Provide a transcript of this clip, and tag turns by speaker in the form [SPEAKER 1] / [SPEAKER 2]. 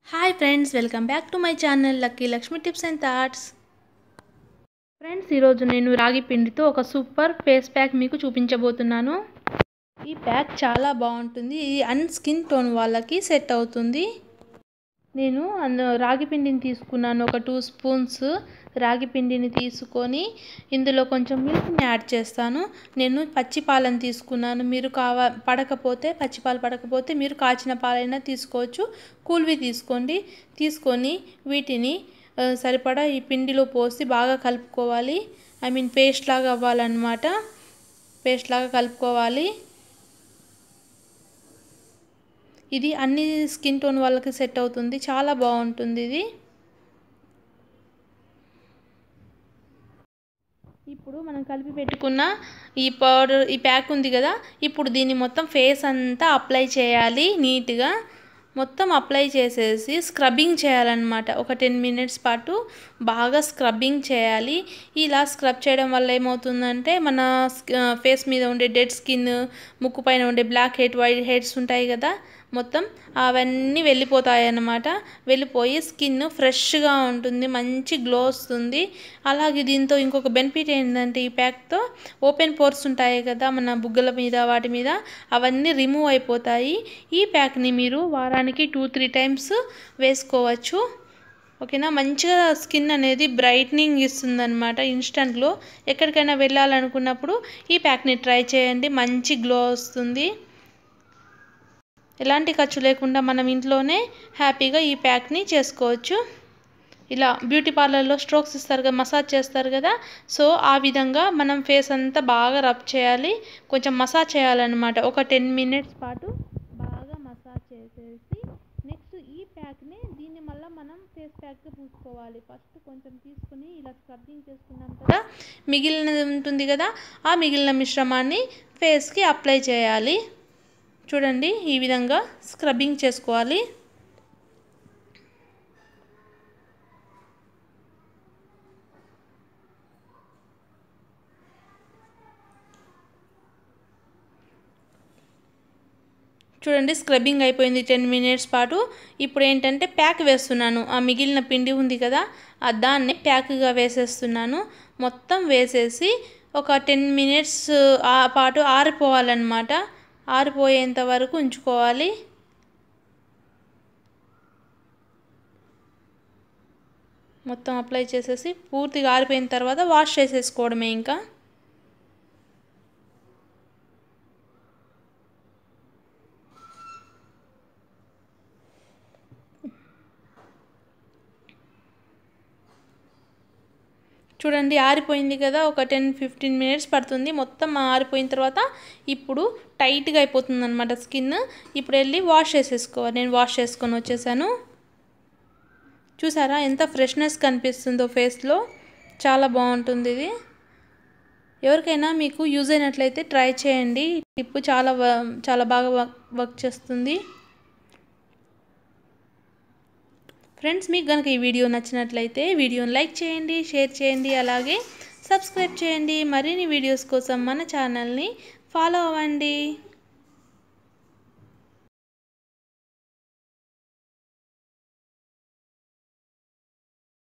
[SPEAKER 1] hi friends welcome back to my channel lucky Lakshmi tips and thoughts friends ఈరోజు నేను రాగి పిండితో ఒక సూపర్ ఫేస్ ప్యాక్ మీకు చూపించబోతున్నాను ఈ ప్యాక్ చాలా బాగుంటుంది ఇది అన్ స్కిన్ టోన్ వాళ్ళకి సెట్ అవుతుంది నేను అందు రాగి పిండిని తీసుకున్నాను ఒక టూ స్పూన్స్ రాగి పిండిని తీసుకొని ఇందులో కొంచెం మిల్క్ని యాడ్ చేస్తాను నేను పచ్చి పాలను తీసుకున్నాను మీరు కావ పడకపోతే పచ్చి పాలు పడకపోతే మీరు కాచిన పాలైనా తీసుకోవచ్చు కూల్వి తీసుకోండి తీసుకొని వీటిని సరిపడా ఈ పిండిలో పోసి బాగా కలుపుకోవాలి ఐ మీన్ పేస్ట్ లాగా అవ్వాలన్నమాట పేస్ట్ లాగా కలుపుకోవాలి ఇది అన్ని స్కిన్ టోన్ వాళ్ళకి సెట్ అవుతుంది చాలా బాగుంటుంది ఇది ఇప్పుడు మనం కలిపి పెట్టుకున్న ఈ పౌడర్ ఈ ప్యాక్ ఉంది కదా ఇప్పుడు దీన్ని మొత్తం ఫేస్ అంతా అప్లై చేయాలి నీట్గా మొత్తం అప్లై చేసేసి స్క్రబ్బింగ్ చేయాలన్నమాట ఒక టెన్ మినిట్స్ పాటు బాగా స్క్రబ్బింగ్ చేయాలి ఇలా స్క్రబ్ చేయడం వల్ల ఏమవుతుందంటే మన ఫేస్ మీద ఉండే డెడ్ స్కిన్ ముక్కు పైన ఉండే బ్లాక్ హెడ్ వైట్ హెడ్స్ ఉంటాయి కదా మొత్తం అవన్నీ వెళ్ళిపోతాయి అన్నమాట వెళ్ళిపోయి స్కిన్ ఫ్రెష్గా ఉంటుంది మంచి గ్లో వస్తుంది అలాగే దీంతో ఇంకొక బెనిఫిట్ ఏంటంటే ఈ ప్యాక్తో ఓపెన్ పోర్స్ ఉంటాయి కదా మన బుగ్గల మీద వాటి మీద అవన్నీ రిమూవ్ అయిపోతాయి ఈ ప్యాక్ని మీరు వారానికి టూ త్రీ టైమ్స్ వేసుకోవచ్చు ఓకేనా మంచిగా స్కిన్ అనేది బ్రైట్నింగ్ ఇస్తుందన్నమాట ఇన్స్టంట్లో ఎక్కడికైనా వెళ్ళాలనుకున్నప్పుడు ఈ ప్యాక్ని ట్రై చేయండి మంచి గ్లో వస్తుంది ఎలాంటి ఖర్చు లేకుండా మనం ఇంట్లోనే హ్యాపీగా ఈ ప్యాక్ని చేసుకోవచ్చు ఇలా బ్యూటీ పార్లర్లో స్ట్రోక్స్ ఇస్తారు కదా మసాజ్ చేస్తారు కదా సో ఆ విధంగా మనం ఫేస్ అంతా బాగా రబ్ చేయాలి కొంచెం మసాజ్ చేయాలన్నమాట ఒక టెన్ మినిట్స్ పాటు బాగా మసాజ్ చేసేసి నెక్స్ట్ ఈ ప్యాక్ని దీన్ని మళ్ళీ మనం ఫేస్ ప్యాక్గా పూసుకోవాలి ఫస్ట్ కొంచెం తీసుకుని ఇలా స్క్రబ్బింగ్ చేసుకున్నాం కదా మిగిలినది ఉంటుంది కదా ఆ మిగిలిన మిశ్రమాన్ని ఫేస్కి అప్లై చేయాలి చూడండి ఈ విధంగా స్క్రబ్బింగ్ చేసుకోవాలి చూడండి స్క్రబ్బింగ్ అయిపోయింది టెన్ మినిట్స్ పాటు ఇప్పుడు ఏంటంటే ప్యాక్ వేస్తున్నాను ఆ మిగిలిన పిండి ఉంది కదా ఆ దాన్ని ప్యాక్గా వేసేస్తున్నాను మొత్తం వేసేసి ఒక టెన్ మినిట్స్ ఆ పాటు ఆరిపోవాలన్నమాట ఆరిపోయేంత వరకు ఉంచుకోవాలి మొత్తం అప్లై చేసేసి పూర్తిగా ఆరిపోయిన తర్వాత వాష్ చేసేసుకోవడమే ఇంకా చూడండి ఆరిపోయింది కదా ఒక టెన్ ఫిఫ్టీన్ మినిట్స్ పడుతుంది మొత్తం ఆరిపోయిన తర్వాత ఇప్పుడు టైట్గా అయిపోతుంది అనమాట స్కిన్ ఇప్పుడు వెళ్ళి వాష్ చేసేసుకోవాలి నేను వాష్ చేసుకొని వచ్చేసాను చూసారా ఎంత ఫ్రెష్నెస్ కనిపిస్తుందో ఫేస్లో చాలా బాగుంటుంది ఇది ఎవరికైనా మీకు యూజ్ అయినట్లయితే ట్రై చేయండి టిప్ చాలా చాలా బాగా వర్క్ చేస్తుంది ఫ్రెండ్స్ మీకు కనుక ఈ వీడియో నచ్చినట్లయితే వీడియోని లైక్ చేయండి షేర్ చేయండి అలాగే సబ్స్క్రైబ్ చేయండి మరిన్ని వీడియోస్ కోసం మన ఛానల్ని ఫాలో అవ్వండి